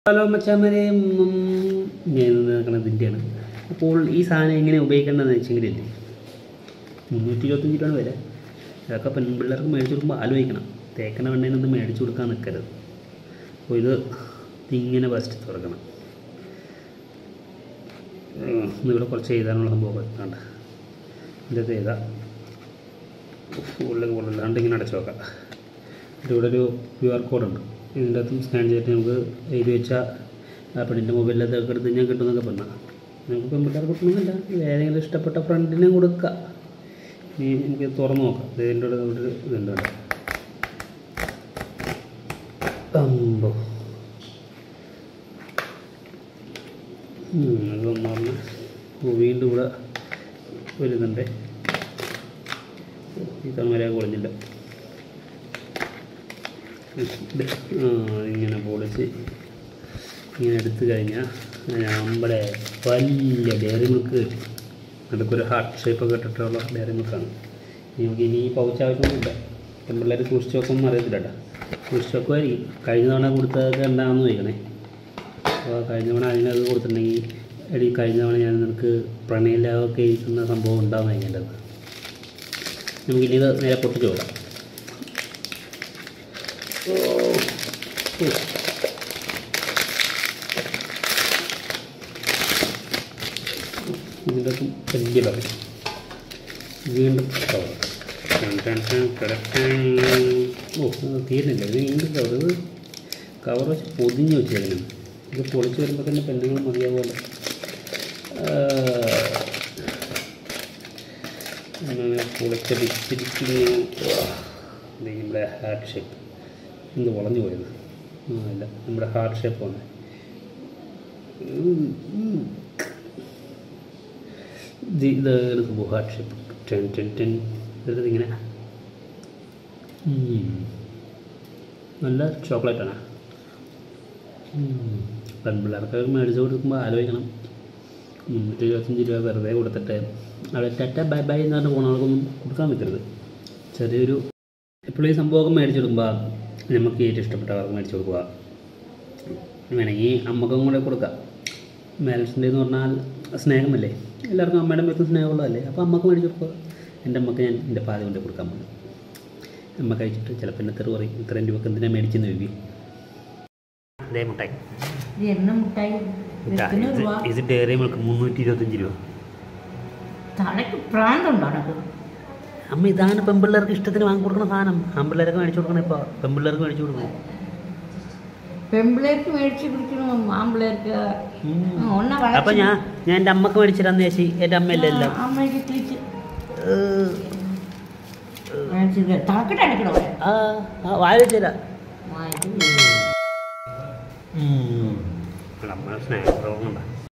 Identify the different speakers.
Speaker 1: Hello മച്ചാമരെ ഞാൻ നിൽക്കുന്നത് ഇതിൻ്റെയാണ് അപ്പോൾ ഈ സാധനം എങ്ങനെ ഉപയോഗിക്കേണ്ടതെന്ന് വെച്ചെങ്കിലല്ലേ മുന്നൂറ്റി ഇരുപത്തഞ്ച് രൂപയാണ് വില അതൊക്കെ പെൺപിള്ളേർക്ക് മേടിച്ചു കൊടുക്കുമ്പോൾ ആലോചിക്കണം തേക്കണ വെണ്ണേനൊന്നും മേടിച്ചു കൊടുക്കാൻ നിൽക്കരുത് അപ്പോൾ ഇത് ഇങ്ങനെ ഫസ്റ്റ് തുറക്കണം ഉം, ഇവിടെ കുറച്ച് എഴുതാനുള്ള സംഭവം വേണ്ട ഇതിൻ്റെ എഴുതാം ഉള്ളിൽ കൊള്ളാണ്ട് ഇങ്ങനെ അടച്ചു വെക്കാം എന്നിട്ട് ഇവിടെ ഒരു ക്യു ആർ കോഡുണ്ട് ഇതിൻ്റെ അകത്തും സ്കാൻ ചെയ്തിട്ട് നമുക്ക് എഴുതി വെച്ചാൽ ആ പെണ്ണിൻ്റെ മൊബൈലിലൊക്കെ എടുത്ത് ഞാൻ കിട്ടുമെന്നൊക്കെ പറഞ്ഞാൽ നമുക്ക് പെൺപിള്ളേർ കൊടുക്കണമെന്നില്ല ഇത് ഏതെങ്കിലും ഇഷ്ടപ്പെട്ട ഫ്രണ്ടിനെ കൊടുക്കുക ഇനി നമുക്ക് തുറന്ന് നോക്കാം ഇത് ഇതിൻ്റെ കൂടെ ഇവിടെ ഒരു ഇതുണ്ട് ഇവിടെ. അമ്പോ ഇതൊന്നും പറഞ്ഞ് വീണ്ടും ഇവിടെ വരുന്നുണ്ട് ഈ തവണ പൊളിഞ്ഞില്ല ഇത് ആ ഇങ്ങനെ പൊളിച്ച് ഇങ്ങനെ എടുത്തു കഴിഞ്ഞാൽ നമ്മുടെ വലിയ ഡയറി മിൽക്ക് കിട്ടും നടുക്കൊരു ഹാർട്ട് ഷേപ്പൊക്കെ ഇട്ടിട്ടുള്ള ഡയറി മിൽക്കാണ് നമുക്ക് ഇനി ഈ പൗച്ച് ആവശ്യമൊന്നുമില്ല പെൺപിള്ളേർ സൂക്ഷിച്ച് വെക്കുമെന്ന് അറിയത്തില്ല കേട്ടോ സൂക്ഷിച്ച് വെക്കുമായിരിക്കും കഴിഞ്ഞ തവണ കൊടുത്തതൊക്കെ എന്താണെന്ന് ചോദിക്കണേ അപ്പോൾ കഴിഞ്ഞ തവണ അതിനത് കൊടുത്തിട്ടുണ്ടെങ്കിൽ എടി കഴിഞ്ഞ തവണ ഞാൻ നിനക്ക് പ്രണയലാവൊക്കെ എഴുതുന്ന സംഭവം ഉണ്ടാകുന്ന കഴിഞ്ഞത് നമുക്കിനി ഇത് നേരെ പൊട്ടിച്ച് നോക്കാം ഓ ഓ. ഇതിൻ്റെ അകത്തും വലിയ പറയും വീണ്ടും കവർ ടൺ ടൺ ടൺ ടടട്ടൺ. ഓ അത് തീരുന്നില്ല ഇത് വീണ്ടും കവർ ഇത് കവർ വെച്ച് പൊതിഞ്ഞ് വെച്ചേക്കണം ഇത് പൊളിച്ച് വരുമ്പോൾ തന്നെ പെണ്ണുങ്ങൾ മതിയാവുമല്ലോ അങ്ങനെ പൊളിച്ചടിച്ചിരിക്കുന്നു ഇത് നമ്മുടെ ഹാർട്ട് ഷേപ്പ് എന്ത് വളഞ്ഞു പോയത് ആ ഇല്ല നമ്മുടെ ഹാർട്ട് ഷേപ്പ് വന്നേ ഇത് ഇതാണ് സംഭവം heart shape ten ten ten ഇതെടുത്ത് ഇങ്ങനെ ഉം. നല്ല ചോക്ലേറ്റാണ് പെൺപിള്ളേർക്ക് മേടിച്ച് കൊടുക്കുമ്പോൾ ആലോചിക്കണം മുന്നൂറ്റി ഇരുപത്തഞ്ച് രൂപ വെറുതെ കൊടുത്തിട്ട് അവിടെ ടെറ്റ ബൈ ബൈ എന്ന് പറഞ്ഞ ഫോണുകൾക്കൊന്നും കൊടുക്കാൻ നിൽക്കരുത് ചെറിയൊരു എപ്പോഴും ഈ സംഭവമൊക്കെ മേടിച്ച് കൊടുക്കുമ്പോൾ നമുക്ക് ഏറ്റവും ഇഷ്ടപ്പെട്ടവർക്ക് മേടിച്ച് കൊടുക്കുക വേണമെങ്കിൽ അമ്മക്കും കൂടെ കൊടുക്കാം മാരേജ് ഡേ എന്ന് പറഞ്ഞാൽ സ്നേഹമല്ലേ എല്ലാവർക്കും അമ്മയുടെ മേത്തും സ്നേഹമുള്ളതല്ലേ അപ്പോൾ അമ്മക്ക് മേടിച്ച് കൊടുക്കുക എൻ്റെ അമ്മക്ക് ഞാൻ എൻ്റെ പാതി കൊണ്ട് കൊടുക്കാൻ പോകും അമ്മ കഴിച്ചിട്ട് ചിലപ്പോൾ എന്നെ തെറി പറയും ഇത്രയും രൂപക്ക് എന്തിനാണ് മേടിച്ചെന്ന് ചോദിക്കും അതേ മുട്ടായി
Speaker 2: ഇത് എണ്ണ മുട്ടായി എത്ര രൂപ
Speaker 1: ഇത് ഡയറി മിൽക്ക് മുന്നൂറ്റി ഇരുപത്തഞ്ച് രൂപ
Speaker 2: തലക്ക് പ്രാന്തുണ്ടോ അനക്ക്
Speaker 1: അമ്മ ഇതാണ് പെൺപിള്ളേർക്ക് ഇഷ്ടത്തിന് വാങ്ങി കൊടുക്കുന്ന സാധനം ആൺപിള്ളേർക്ക് മേടിച്ചു കൊടുക്കണം ഇപ്പോൾ പെൺപിള്ളേർക്ക് മേടിച്ചു കൊടുക്കണം
Speaker 2: പെൺപിള്ളേർക്ക് മേടിച്ച് കുടിക്കണം ആൺപിള്ളേർക്ക് ഒന്ന
Speaker 1: അപ്പം ഞാൻ ഞാൻ എൻ്റെ അമ്മക്ക് മേടിച്ചു തരാന്ന് ചേച്ചി എൻ്റെ അമ്മയല്ലേ എല്ലാം
Speaker 2: അമ്മയ്ക്ക് തിരിച്ച്
Speaker 1: ഏഹ്,
Speaker 2: മേടിച്ചിട്ട് തലക്കെട്ട് അടിക്കണോ
Speaker 1: ആ ആ, വായ വെച്ച് തരാം
Speaker 2: ആ, ഇത്
Speaker 1: അമ്മ സ്നേഹം